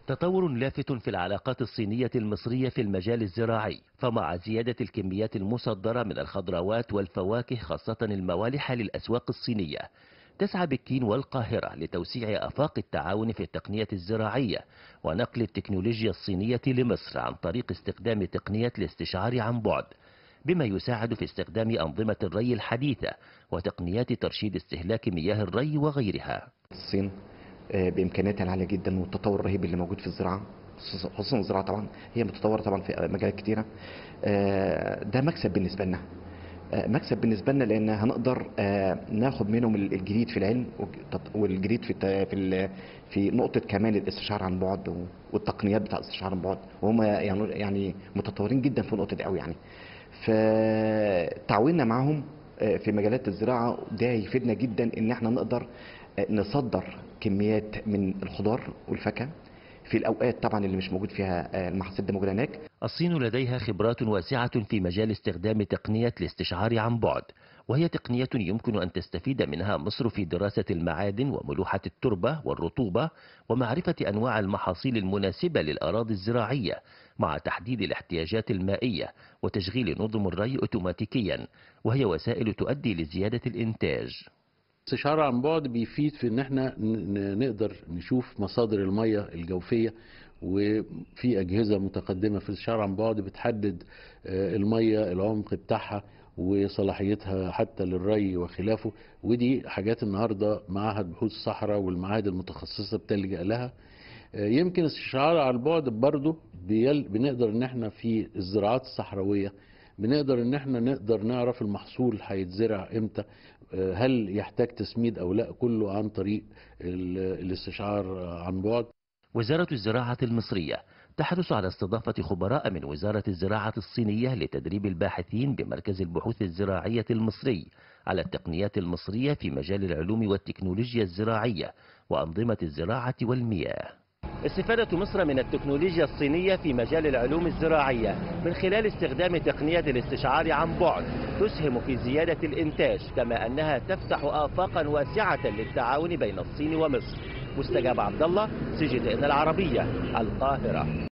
تطور لافت في العلاقات الصينية المصرية في المجال الزراعي فمع زيادة الكميات المصدرة من الخضروات والفواكه خاصة الموالح للأسواق الصينية تسعى بكين والقاهرة لتوسيع آفاق التعاون في التقنية الزراعية ونقل التكنولوجيا الصينية لمصر عن طريق استخدام تقنية الاستشعار عن بعد بما يساعد في استخدام أنظمة الري الحديثة وتقنيات ترشيد استهلاك مياه الري وغيرها الصين آه، بامكانياتها العاليه جدا والتطور الرهيب اللي موجود في الزراعه خصوصا- خصوصا الزراعه طبعا هي متطوره طبعا في مجالات كتيره آه، ده مكسب بالنسبه لنا آه، مكسب بالنسبه لنا لان هنقدر آه، ناخد منهم الجديد في العلم والتط- والجديد في الت- في ال- في نقطه كمان الاستشعار عن بعد و- والتقنيات بتاع الاستشعار عن بعد وهم يعني يعني متطورين جدا في النقطه دي قوي يعني فتعاوننا معاهم آه، في مجالات الزراعه ده يفيدنا جدا ان احنا نقدر آه، نصدر كميات من الخضار والفاكهه في الاوقات طبعا اللي مش موجود فيها آه، المحاصيل دي موجوده هناك الصين لديها خبرات واسعة في مجال استخدام تقنية الاستشعار عن بعد وهي تقنية يمكن أن تستفيد منها مصر في دراسة المعادن وملوحة التربة والرطوبة ومعرفة أنواع المحاصيل المناسبة للأراضي الزراعية مع تحديد الاحتياجات المائية وتشغيل نظم الري أوتوماتيكيا وهي وسائل تؤدي لزيادة الإنتاج استشعار عن بعد بيفيد في ان احنا ن- ن- نقدر نشوف مصادر المية الجوفية وفي اجهزة متقدمة في الاستشعار عن بعد بتحدد آه، المية العمق بتاعها وصلاحيتها حتى للري وخلافه ودي حاجات النهارده معهد بحوث الصحراء والمعاهد المتخصصة بتلجأ لها آه، يمكن استشعار عن بعد برضه بيل- بنقدر ان احنا في الزراعات الصحراوية بنقدر ان احنا نقدر نعرف المحصول هيتزرع امتى آه، هل يحتاج تسميد او لا كله عن طريق ال- الاستشعار عن بعد وزارة الزراعة المصرية تحرص على استضافة خبراء من وزارة الزراعة الصينية لتدريب الباحثين بمركز البحوث الزراعية المصري على التقنيات المصرية في مجال العلوم والتكنولوجيا الزراعية وأنظمة الزراعة والمياه استفادة مصر من التكنولوجيا الصينية في مجال العلوم الزراعية من خلال استخدام تقنية الاستشعار عن بعد تسهم في زيادة الإنتاج كما أنها تفتح آفاقا واسعة للتعاون بين الصين ومصر مستجاب عبد الله سجد العربية القاهرة